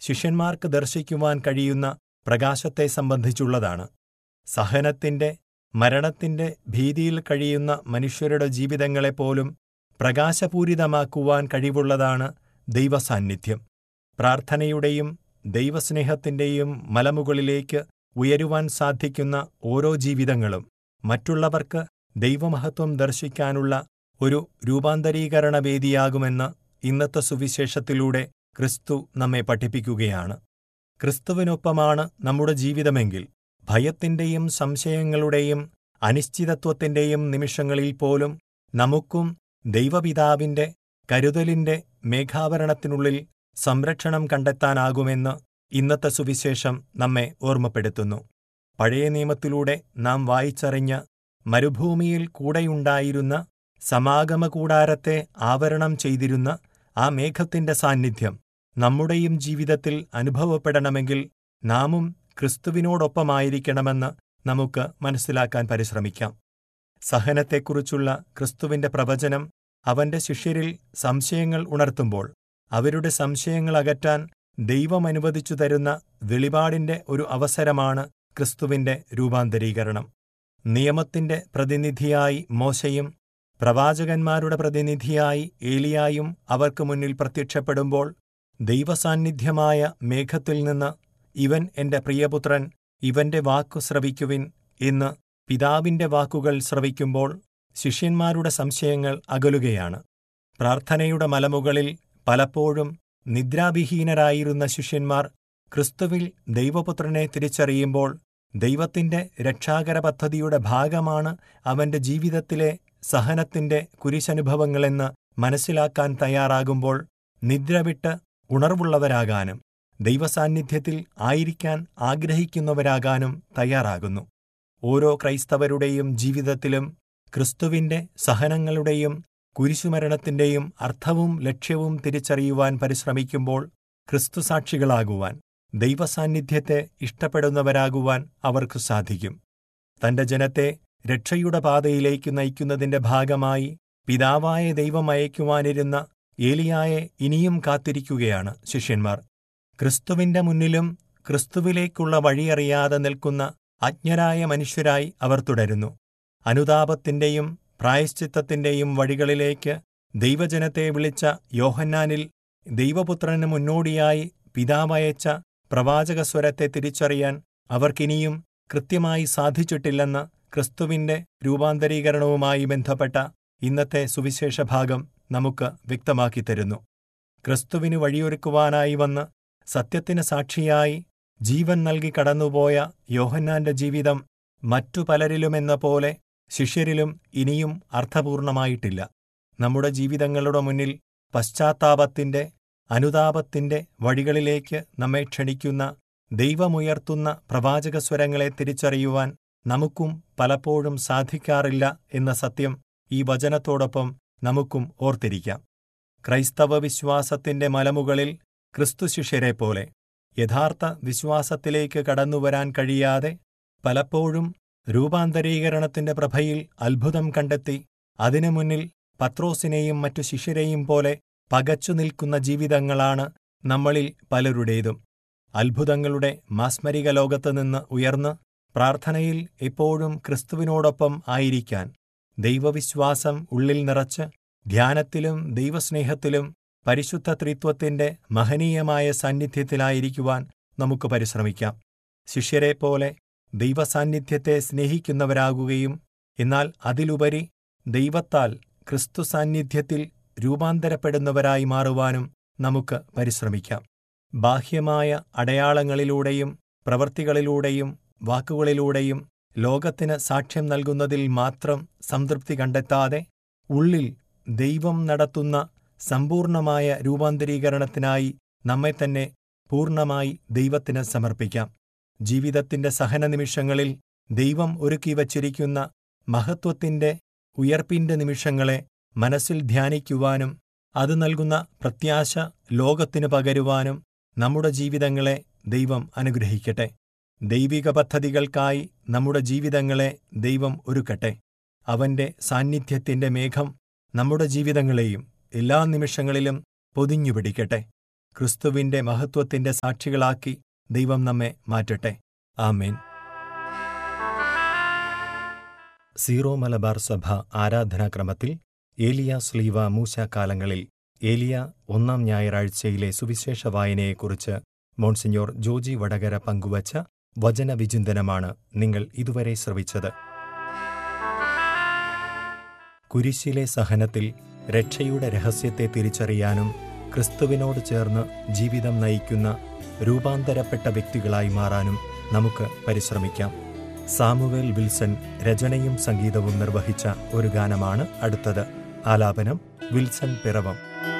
ശിഷ്യന്മാർക്ക് ദർശിക്കുവാൻ കഴിയുന്ന പ്രകാശത്തെ സംബന്ധിച്ചുള്ളതാണ് സഹനത്തിന്റെ മരണത്തിന്റെ ഭീതിയിൽ കഴിയുന്ന മനുഷ്യരുടെ ജീവിതങ്ങളെപ്പോലും പ്രകാശപൂരിതമാക്കുവാൻ കഴിവുള്ളതാണ് ദൈവസാന്നിധ്യം പ്രാർത്ഥനയുടെയും ദൈവസ്നേഹത്തിന്റെയും മലമുകളിലേക്ക് ഉയരുവാൻ സാധിക്കുന്ന ഓരോ ജീവിതങ്ങളും മറ്റുള്ളവർക്ക് ദൈവമഹത്വം ദർശിക്കാനുള്ള ഒരു രൂപാന്തരീകരണ വേദിയാകുമെന്ന് ഇന്നത്തെ സുവിശേഷത്തിലൂടെ ക്രിസ്തു നമ്മെ പഠിപ്പിക്കുകയാണ് ക്രിസ്തുവിനൊപ്പമാണ് നമ്മുടെ ജീവിതമെങ്കിൽ ഭയത്തിന്റെയും സംശയങ്ങളുടെയും അനിശ്ചിതത്വത്തിന്റെയും നിമിഷങ്ങളിൽ പോലും നമുക്കും ദൈവപിതാവിന്റെ കരുതലിന്റെ മേഘാവരണത്തിനുള്ളിൽ സംരക്ഷണം കണ്ടെത്താനാകുമെന്ന് ഇന്നത്തെ സുവിശേഷം നമ്മെ ഓർമ്മപ്പെടുത്തുന്നു പഴയ നിയമത്തിലൂടെ നാം വായിച്ചറിഞ്ഞ മരുഭൂമിയിൽ കൂടെയുണ്ടായിരുന്ന സമാഗമ കൂടാരത്തെ ആവരണം ചെയ്തിരുന്ന ആ മേഘത്തിന്റെ സാന്നിധ്യം നമ്മുടെയും ജീവിതത്തിൽ അനുഭവപ്പെടണമെങ്കിൽ നാമും ക്രിസ്തുവിനോടൊപ്പമായിരിക്കണമെന്ന് നമുക്ക് മനസ്സിലാക്കാൻ പരിശ്രമിക്കാം സഹനത്തെക്കുറിച്ചുള്ള ക്രിസ്തുവിന്റെ പ്രവചനം അവന്റെ ശിഷ്യരിൽ സംശയങ്ങൾ ഉണർത്തുമ്പോൾ അവരുടെ സംശയങ്ങൾ അകറ്റാൻ ദൈവം അനുവദിച്ചു തരുന്ന വെളിപാടിന്റെ ഒരു അവസരമാണ് ക്രിസ്തുവിന്റെ രൂപാന്തരീകരണം നിയമത്തിന്റെ പ്രതിനിധിയായി മോശയും പ്രവാചകന്മാരുടെ പ്രതിനിധിയായി ഏലിയായും അവർക്ക് മുന്നിൽ പ്രത്യക്ഷപ്പെടുമ്പോൾ ദൈവസാന്നിധ്യമായ മേഘത്തിൽ നിന്ന് ഇവൻ എന്റെ പ്രിയപുത്രൻ ഇവന്റെ വാക്കു ശ്രവിക്കുവിൻ എന്ന് പിതാവിന്റെ വാക്കുകൾ ശ്രവിക്കുമ്പോൾ ശിഷ്യന്മാരുടെ സംശയങ്ങൾ അകലുകയാണ് പ്രാർത്ഥനയുടെ മലമുകളിൽ പലപ്പോഴും നിദ്രാവിഹീനരായിരുന്ന ശിഷ്യന്മാർ ക്രിസ്തുവിൽ ദൈവപുത്രനെ തിരിച്ചറിയുമ്പോൾ ദൈവത്തിന്റെ രക്ഷാകര പദ്ധതിയുടെ ഭാഗമാണ് അവന്റെ ജീവിതത്തിലെ സഹനത്തിന്റെ കുരിശനുഭവങ്ങളെന്ന് മനസ്സിലാക്കാൻ തയ്യാറാകുമ്പോൾ നിദ്രവിട്ട് ഉണർവുള്ളവരാകാനും ദൈവസാന്നിധ്യത്തിൽ ആയിരിക്കാൻ ആഗ്രഹിക്കുന്നവരാകാനും തയ്യാറാകുന്നു ഓരോ ക്രൈസ്തവരുടെയും ജീവിതത്തിലും ക്രിസ്തുവിന്റെ സഹനങ്ങളുടെയും കുരിശുമരണത്തിന്റെയും അർത്ഥവും ലക്ഷ്യവും തിരിച്ചറിയുവാൻ പരിശ്രമിക്കുമ്പോൾ ക്രിസ്തുസാക്ഷികളാകുവാൻ ദൈവസാന്നിധ്യത്തെ ഇഷ്ടപ്പെടുന്നവരാകുവാൻ അവർക്ക് സാധിക്കും തന്റെ ജനത്തെ രക്ഷയുടെ പാതയിലേക്ക് നയിക്കുന്നതിന്റെ ഭാഗമായി പിതാവായ ദൈവം അയക്കുവാനിരുന്ന ഏലിയായെ ഇനിയും കാത്തിരിക്കുകയാണ് ശിഷ്യന്മാർ ക്രിസ്തുവിന്റെ മുന്നിലും ക്രിസ്തുവിലേക്കുള്ള വഴിയറിയാതെ നിൽക്കുന്ന അജ്ഞരായ മനുഷ്യരായി അവർ തുടരുന്നു അനുതാപത്തിന്റെയും പ്രായശ്ചിത്തത്തിന്റെയും വഴികളിലേക്ക് ദൈവജനത്തെ വിളിച്ച യോഹന്നാനിൽ ദൈവപുത്രന് മുന്നോടിയായി പിതാവയച്ച പ്രവാചകസ്വരത്തെ തിരിച്ചറിയാൻ അവർക്കിനിയും കൃത്യമായി സാധിച്ചിട്ടില്ലെന്ന് ക്രിസ്തുവിന്റെ രൂപാന്തരീകരണവുമായി ബന്ധപ്പെട്ട ഇന്നത്തെ സുവിശേഷ ഭാഗം നമുക്ക് വ്യക്തമാക്കി തരുന്നു ക്രിസ്തുവിന് വഴിയൊരുക്കുവാനായി വന്ന് സത്യത്തിന് സാക്ഷിയായി ജീവൻ നൽകി കടന്നുപോയ യോഹന്നാന്റെ ജീവിതം മറ്റു പലരിലുമെന്ന പോലെ ശിഷ്യരിലും ഇനിയും അർത്ഥപൂർണമായിട്ടില്ല നമ്മുടെ ജീവിതങ്ങളുടെ മുന്നിൽ പശ്ചാത്താപത്തിന്റെ അനുതാപത്തിന്റെ വഴികളിലേക്ക് നമ്മെ ക്ഷണിക്കുന്ന ദൈവമുയർത്തുന്ന പ്രവാചകസ്വരങ്ങളെ തിരിച്ചറിയുവാൻ നമുക്കും പലപ്പോഴും സാധിക്കാറില്ല എന്ന സത്യം ഈ വചനത്തോടൊപ്പം നമുക്കും ഓർത്തിരിക്കാം ക്രൈസ്തവ വിശ്വാസത്തിന്റെ മലമുകളിൽ ക്രിസ്തുശിഷ്യരെപ്പോലെ യഥാർത്ഥ വിശ്വാസത്തിലേക്ക് കടന്നുവരാൻ കഴിയാതെ പലപ്പോഴും രൂപാന്തരീകരണത്തിന്റെ പ്രഭയിൽ അത്ഭുതം കണ്ടെത്തി അതിനു മുന്നിൽ പത്രോസിനെയും മറ്റു ശിഷ്യരെയും പോലെ പകച്ചു നിൽക്കുന്ന ജീവിതങ്ങളാണ് നമ്മളിൽ പലരുടേതും അത്ഭുതങ്ങളുടെ മാസ്മരിക ലോകത്തുനിന്ന് ഉയർന്ന് പ്രാർത്ഥനയിൽ എപ്പോഴും ക്രിസ്തുവിനോടൊപ്പം ആയിരിക്കാൻ ദൈവവിശ്വാസം ഉള്ളിൽ നിറച്ച് ധ്യാനത്തിലും ദൈവസ്നേഹത്തിലും പരിശുദ്ധ ത്രിത്വത്തിന്റെ മഹനീയമായ സാന്നിധ്യത്തിലായിരിക്കുവാൻ നമുക്ക് പരിശ്രമിക്കാം ശിഷ്യരെപ്പോലെ ദൈവസാന്നിധ്യത്തെ സ്നേഹിക്കുന്നവരാകുകയും എന്നാൽ അതിലുപരി ദൈവത്താൽ ക്രിസ്തു സാന്നിധ്യത്തിൽ രൂപാന്തരപ്പെടുന്നവരായി മാറുവാനും നമുക്ക് പരിശ്രമിക്കാം ബാഹ്യമായ അടയാളങ്ങളിലൂടെയും പ്രവൃത്തികളിലൂടെയും വാക്കുകളിലൂടെയും ലോകത്തിന് സാക്ഷ്യം നൽകുന്നതിൽ മാത്രം സംതൃപ്തി കണ്ടെത്താതെ ഉള്ളിൽ ദൈവം നടത്തുന്ന സമ്പൂർണമായ രൂപാന്തരീകരണത്തിനായി നമ്മെ തന്നെ പൂർണ്ണമായി ദൈവത്തിന് സമർപ്പിക്കാം ജീവിതത്തിന്റെ സഹന നിമിഷങ്ങളിൽ ദൈവം ഒരുക്കി വച്ചിരിക്കുന്ന മഹത്വത്തിന്റെ ഉയർപ്പിന്റെ നിമിഷങ്ങളെ മനസ്സിൽ ധ്യാനിക്കുവാനും അത് നൽകുന്ന പ്രത്യാശ ലോകത്തിനു പകരുവാനും നമ്മുടെ ജീവിതങ്ങളെ ദൈവം അനുഗ്രഹിക്കട്ടെ ദൈവിക പദ്ധതികൾക്കായി നമ്മുടെ ജീവിതങ്ങളെ ദൈവം ഒരുക്കട്ടെ അവന്റെ സാന്നിധ്യത്തിന്റെ മേഘം നമ്മുടെ ജീവിതങ്ങളെയും എല്ലാ നിമിഷങ്ങളിലും പൊതിഞ്ഞുപിടിക്കട്ടെ ക്രിസ്തുവിന്റെ മഹത്വത്തിന്റെ സാക്ഷികളാക്കി ദൈവം നമ്മെ മാറ്റട്ടെ ആമേൻ സീറോ മലബാർ സഭ ആരാധനാക്രമത്തിൽ ഏലിയ സ്ലീവ മൂശ കാലങ്ങളിൽ ഏലിയ ഒന്നാം ഞായറാഴ്ചയിലെ സുവിശേഷ വായനയെക്കുറിച്ച് മോൺസിഞ്ഞോർ ജോജി വടകര പങ്കുവച്ച വചനവിചിന്തനമാണ് നിങ്ങൾ ഇതുവരെ ശ്രവിച്ചത് കുരിശിലെ സഹനത്തിൽ രക്ഷയുടെ രഹസ്യത്തെ തിരിച്ചറിയാനും ക്രിസ്തുവിനോട് ചേർന്ന് ജീവിതം നയിക്കുന്ന രൂപാന്തരപ്പെട്ട വ്യക്തികളായി മാറാനും നമുക്ക് പരിശ്രമിക്കാം സാമുവേൽ വിൽസൺ രചനയും സംഗീതവും നിർവഹിച്ച ഒരു ഗാനമാണ് അടുത്തത് ആലാപനം വിൽസൺ പിറവം